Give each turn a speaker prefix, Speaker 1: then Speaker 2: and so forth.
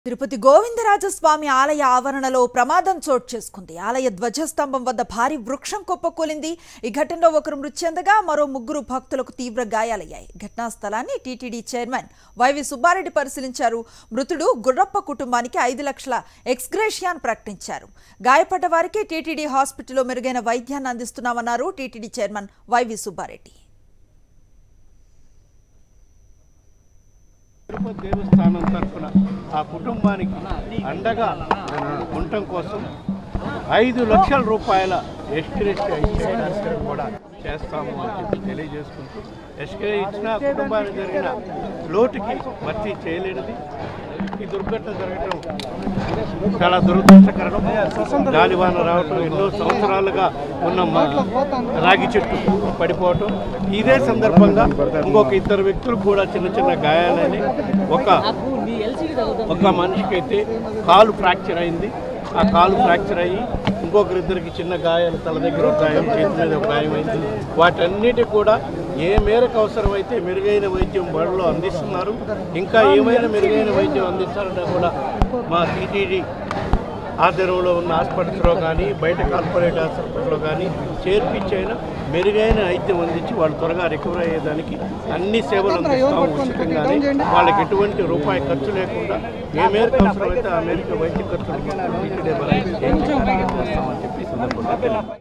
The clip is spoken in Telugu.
Speaker 1: తిరుపతి గోవిందరాజస్వామి ఆలయ ఆవరణలో ప్రమాదం చోటు చేసుకుంది ఆలయ ధ్వజస్తంభం వద్ద భారీ వృక్షం కుప్పకూలింది ఈ ఘటనలో ఒకరు మృతి చెందగా మరో ముగ్గురు భక్తులకు తీవ్ర గాయాలయ్యాయి ఘటనా స్థలాన్ని టీటీడీ చైర్మన్ వైవి సుబ్బారెడ్డి పరిశీలించారు మృతుడు గుర్రప్ప కుటుంబానికి ఐదు లక్షల ఎక్స్గ్రేషియాన్ ప్రకటించారు గాయపడ్డ వారికి టీటీడీ హాస్పిటల్లో మెరుగైన వైద్యాన్ని అందిస్తున్నామన్నారు TTD chairman YV Subbareddy
Speaker 2: Tirupati Devasthanam తరఫున ఆ కుటుంబానికి అండగా ఉండటం కోసం ఐదు లక్షల రూపాయల ఎస్క్రేజ్ ఇచ్చే కార్యక్రమం కూడా చేస్తాము అని చెప్పి తెలియజేసుకుంటూ ఎస్క్రే ఇచ్చిన కుటుంబానికి జరిగిన లోటుకి భర్తీ చేయలేనిది ఈ దుర్ఘటన జరగడం చాలా దురదృష్టకరం గాలివాన రావటం ఎన్నో సంవత్సరాలుగా ఉన్న మ- రాగి చెట్టు పడిపోవటం ఇదే సందర్భంగా ఇంకొక ఇద్దరు వ్యక్తులు కూడా చిన్న చిన్న గాయాలని ఒక ఒక మనిషికైతే కాలు ఫ్రాక్చర్ అయింది ఆ కాలు ఫ్రాక్చర్ అయ్యి ఇంకొకరిద్దరికి చిన్న గాయాలు తల దగ్గర ఒక గాయం చేతి మీద ఒక గాయం అయింది వాటన్నిటి కూడా ఏ మేరకు అవసరమైతే మెరుగైన వైద్యం బడిలో అందిస్తున్నారు ఇంకా ఏమైనా మెరుగైన వైద్యం అందిస్తారంటే కూడా మా టీటీడీ ఆధ్వర్యంలో ఉన్న హాస్పిటల్స్లో కానీ బయట కార్పొరేట్ హాస్పిటల్లో కానీ చేర్పించైనా మెరుగైన వైద్యం అందించి వాళ్ళు త్వరగా రికవర్ అయ్యేదానికి అన్ని సేవలు అందిస్తాము ఉచితంగానే వాళ్ళకి ఎటువంటి రూపాయి ఖర్చు లేకుండా ఏ మేరకు అవసరమైతే ఆ మేరకు వైద్య ఖర్చులు టీటీడీ చేస్తామని చెప్పి ఈ సందర్భంగా తెలియజేస్తున్నాను.